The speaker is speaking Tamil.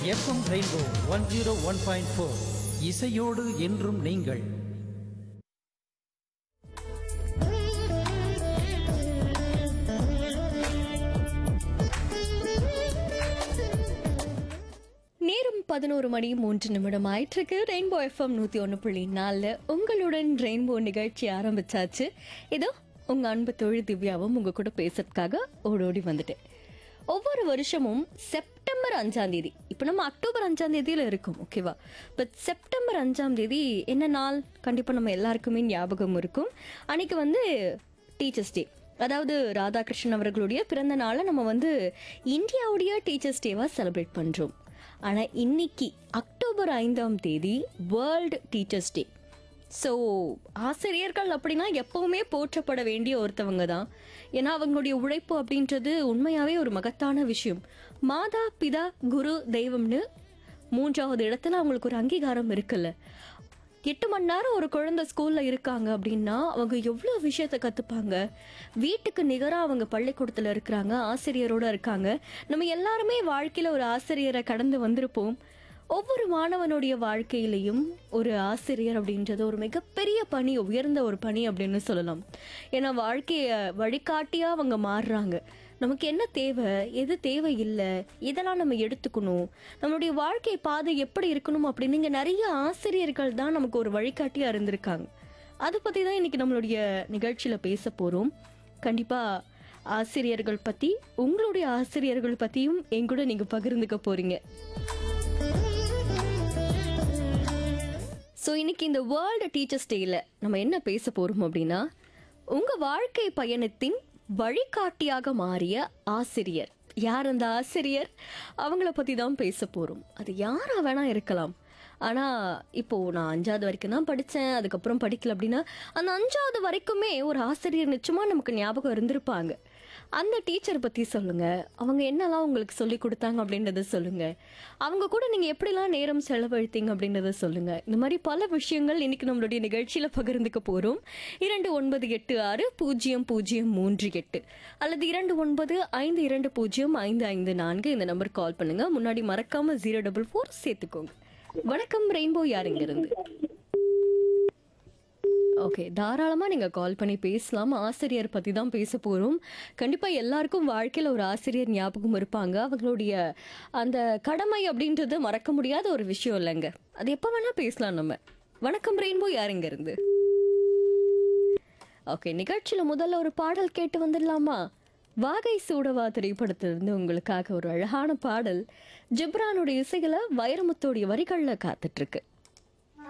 FM rainbow one zero one point four இசையோடு என்றும் நீங்கள் நேரம் பதினோரு மணி மூன்று நிமிடம் ஆயிட்டிருக்கு ரெயின்போ எஃப்எம் நூற்றி ஒன்று புள்ளி நாலில் உங்களுடன் ரெயின்போ நிகழ்ச்சி ஆரம்பிச்சாச்சு இதோ உங்கள் அன்பு தொழில் திவ்யாவும் உங்கள் கூட பேசுறதுக்காக ஓடோடி வந்துட்டேன் ஒவ்வொரு வருஷமும் செப்டம்பர் அஞ்சாம் தேதி இப்போ நம்ம அக்டோபர் அஞ்சாம் தேதியில் இருக்கோம் ஓகேவா பட் செப்டம்பர் அஞ்சாம் தேதி என்ன நாள் கண்டிப்பாக நம்ம எல்லாருக்குமே ஞாபகம் இருக்கும் அன்னைக்கு வந்து டீச்சர்ஸ் டே அதாவது ராதாகிருஷ்ணன் அவர்களுடைய பிறந்த நாளை நம்ம வந்து இந்தியாவுடைய டீச்சர்ஸ் டேவாக செலிப்ரேட் பண்ணுறோம் ஆனால் இன்னைக்கு அக்டோபர் ஐந்தாம் தேதி வேர்ல்டு டீச்சர்ஸ் டே ஸோ ஆசிரியர்கள் அப்படின்னா எப்பவுமே போற்றப்பட வேண்டிய ஒருத்தவங்க தான் ஏன்னா அவங்களுடைய உழைப்பு அப்படின்றது உண்மையாகவே ஒரு மகத்தான விஷயம் மாதா பிதா குரு தெய்வம்னு மூன்றாவது இடத்துல அவங்களுக்கு ஒரு அங்கீகாரம் இருக்குல்ல எட்டு மணி நேரம் ஒரு குழந்தை ஸ்கூல்ல இருக்காங்க அப்படின்னா அவங்க எவ்வளோ விஷயத்த கத்துப்பாங்க வீட்டுக்கு நிகராக அவங்க பள்ளிக்கூடத்தில் இருக்கிறாங்க ஆசிரியரோட இருக்காங்க நம்ம எல்லாருமே வாழ்க்கையில ஒரு ஆசிரியரை கடந்து வந்திருப்போம் ஒவ்வொரு மாணவனுடைய வாழ்க்கையிலையும் ஒரு ஆசிரியர் அப்படின்றது ஒரு மிகப்பெரிய பணி உயர்ந்த ஒரு பணி அப்படின்னு சொல்லலாம் ஏன்னா வாழ்க்கையை வழிகாட்டியா அவங்க மாறுறாங்க நமக்கு என்ன தேவை எது தேவை இல்லை இதெல்லாம் நம்ம எடுத்துக்கணும் நம்மளுடைய வாழ்க்கை பாதை எப்படி இருக்கணும் அப்படின்னு இங்கே நிறைய ஆசிரியர்கள் தான் நமக்கு ஒரு வழிகாட்டியாக இருந்திருக்காங்க அதை பற்றி தான் இன்னைக்கு நம்மளுடைய நிகழ்ச்சியில் பேச போகிறோம் கண்டிப்பாக ஆசிரியர்கள் பற்றி உங்களுடைய ஆசிரியர்கள் பற்றியும் என் கூட நீங்கள் பகிர்ந்துக்க போகிறீங்க ஸோ இன்னைக்கு இந்த வேர்ல்டு டீச்சர்ஸ் டேயில் நம்ம என்ன பேச போகிறோம் அப்படின்னா உங்கள் வாழ்க்கை பயணத்தின் வழிகாட்டியாக மாறிய ஆசிரியர் யார் அந்த ஆசிரியர் அவங்கள பற்றி தான் பேச போகிறோம் அது யாராக வேணால் இருக்கலாம் ஆனால் இப்போது நான் அஞ்சாவது வரைக்கும் தான் படித்தேன் அதுக்கப்புறம் படிக்கல அப்படின்னா அந்த அஞ்சாவது வரைக்குமே ஒரு ஆசிரியர் நிச்சயமாக நமக்கு ஞாபகம் இருந்திருப்பாங்க அந்த டீச்சர் பற்றி சொல்லுங்கள் அவங்க என்னெல்லாம் உங்களுக்கு சொல்லி கொடுத்தாங்க அப்படின்றத சொல்லுங்கள் அவங்க கூட நீங்கள் எப்படிலாம் நேரம் செலவழித்தீங்க அப்படின்றத சொல்லுங்கள் இந்த மாதிரி பல விஷயங்கள் இன்னைக்கு நம்மளுடைய நிகழ்ச்சியில் பகிர்ந்துக்க போகிறோம் இரண்டு ஒன்பது எட்டு ஆறு பூஜ்ஜியம் பூஜ்ஜியம் மூன்று எட்டு அல்லது இரண்டு ஒன்பது ஐந்து இரண்டு பூஜ்ஜியம் ஐந்து ஐந்து நான்கு இந்த நம்பர் கால் பண்ணுங்கள் முன்னாடி மறக்காமல் ஜீரோ டபுள் ஃபோர் சேர்த்துக்கோங்க வணக்கம் ரெயின்போ யாருங்க இருந்து ஓகே தாராளமாக நீங்கள் கால் பண்ணி பேசலாம் ஆசிரியர் பற்றி தான் பேச போகிறோம் கண்டிப்பாக எல்லாருக்கும் வாழ்க்கையில் ஒரு ஆசிரியர் ஞாபகம் இருப்பாங்க அவங்களுடைய அந்த கடமை அப்படின்றது மறக்க முடியாத ஒரு விஷயம் இல்லைங்க அது எப்போ வேணால் பேசலாம் நம்ம வணக்கம் ரெயின்போ யாருங்க இருந்து ஓகே நிகழ்ச்சியில் முதல்ல ஒரு பாடல் கேட்டு வந்துடலாமா வாகை சூடவா திரைப்படத்திலிருந்து உங்களுக்காக ஒரு அழகான பாடல் ஜிப்ரானுடைய இசைகளை வைரமுத்தோடைய வரிகளில் காத்துட்ருக்கு